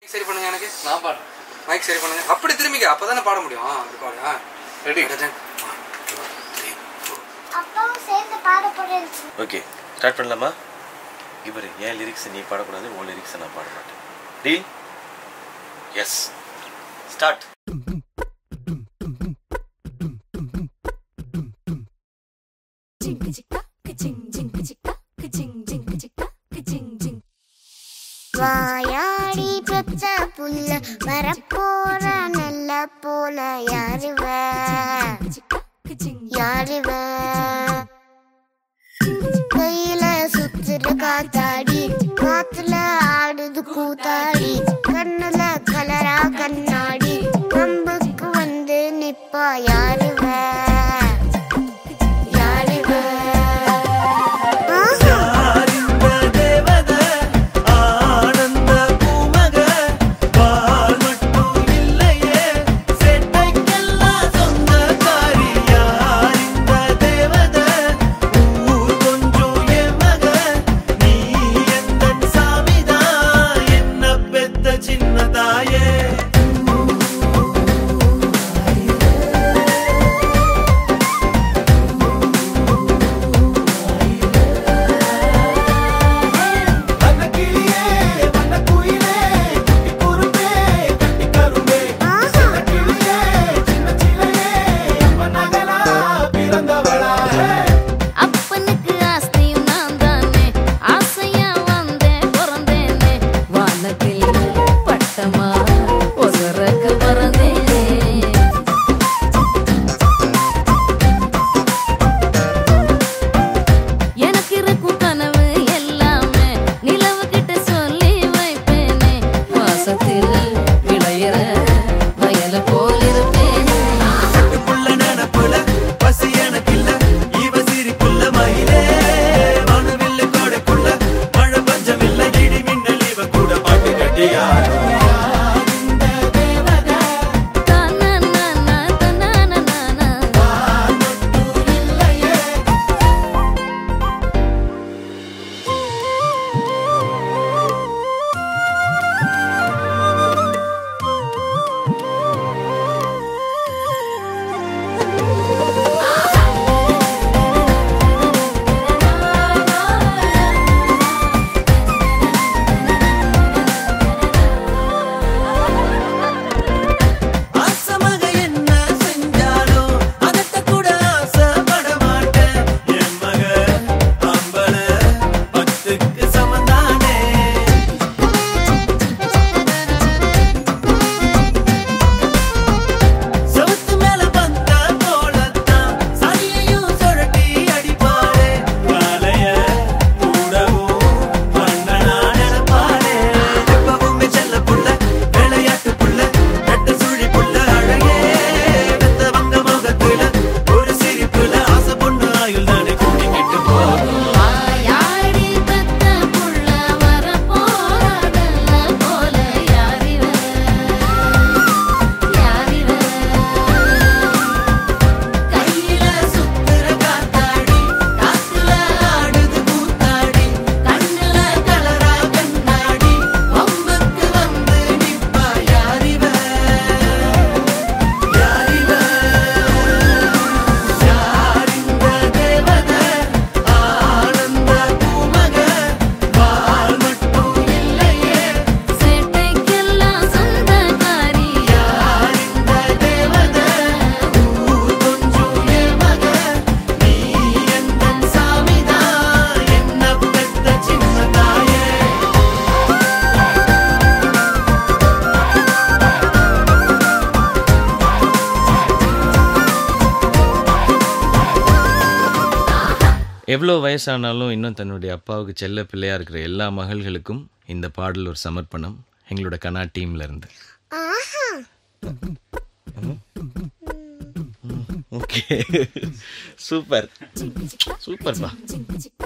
சரி பண்ணுங்க எனக்கு நான் பாடுறேன் மைக் சரி பண்ணுங்க அப்படி திரும்பிக்க அப்பதானே பாட முடியும் ஆ, அப்படி பாடு ஆ. Ready One, two, three, four. அப்பாவும் சேர்ந்து பாட போறேன் ஓகே ஸ்டார்ட் பண்ணலாமா இவர் என் லிரிக்ஸ் நீ பாடக்கூடாது உன் லிரிக்ஸ் நான் பாட மாட்டேன் டீல் எஸ் ஸ்டார்ட் வாயாடி பெற்ற புல்ல வரப்போற நல்ல போல யாருவ யாருவ கையில சுத்துற காத்தாடி காத்துல ஆடுது கூத்தாடி கண்ணுல கலரா கண்ணாடி கம்புக்கு வந்து நிப்பா யாருவ யாருவ ஆஹா ஆனந்த பூமக பால் மட்டும் இல்லையே செட்டைக்கெல்லாம் சொந்தக்காரி யார் இந்த தேவத ஊர் கொஞ்சம் என் மக நீ எந்த சாமிதான் என்ன பெத்த சின்ன தாயே வண்ணக்கிளியே வண்ணக்குயிலே குட்டி குரும்பே கட்டி கரும்பே ஆஹா கிளியே சின்ன சிலையே அம்மன் நகலா பிறந்தவளா அப்பனுக்கு ஆஸ்தியும் நான் தானே ஆசையா வந்தேன் பிறந்தேனே வானத்தில் பட்டமா ஒசரக்கு பறந்தேனே எனக்கு இருக்கும் கனவு எல்லாமே நிலவு கிட்ட சொல்லி வைப்பேனே வாசத்தில் விளையிற வயல போல் இருப்பேனே புள்ள நினப்புல பசி எனக்கில்ல இவ சிரிப்புள்ள மயிலே வானவில்ல கோடைக்குள்ள மழை பஞ்சமில்ல இடி மின்னல் இவ கூட பாட்டு கட்டியாரு தனனன தனனனன ஆசமக என்ன செஞ்சாலும் அதட்ட கூட ஆசைப்பட மாட்டேன் என் மக அம்பல பத்துக்கு சமந்தானே சவுத்து மேல வந்த போலத்தான் சனியையும் சுழட்டி அடிப்பாளே காலைய கூடவும் பண்ணனா நினைப்பாளே எப்பவுமே செல்ல புள்ள விளையாட்டு புள்ள ரெட்ட சுழி புள்ள அழகே வெத்த வங்க முகத்துல ஒரு சிரிப்புல ஆசை பொண்ணு ஆயுள் தானே கூட்டிக்கிட்டு போகும் வாயாடி பெத்த புள்ள வரப்போறதல்ல போல யாரிவ யாரிவ கையில சுத்துற காத்தாடி காத்துல ஆடுது கூத்தாடி கண்ணுல கலரா கண்ணாடி வம்புக்கு வந்து நிப்பா யாரிவ யாரிவ யார் இந்த தேவத ஆனந்த பூமக பால் மட்டும் இல்லையே சேட்டைக்கெல்லாம் சொந்தக்காரி யார் இந்த தேவத ஊர் கொஞ்சம் என் மக நீ எந்த சாமிதான் என்ன பெத்த சின்ன தாயே எவ்வளோ வயசானாலும் இன்னும் தன்னுடைய அப்பாவுக்கு செல்ல பிள்ளையா இருக்கிற எல்லா மகள்களுக்கும் இந்த பாடல் ஒரு சமர்ப்பணம் எங்களோட கனா டீம்ல இருந்து ஆஹா ஓகே சூப்பர் சூப்பர்ப்பா சிங்கு சிக்கு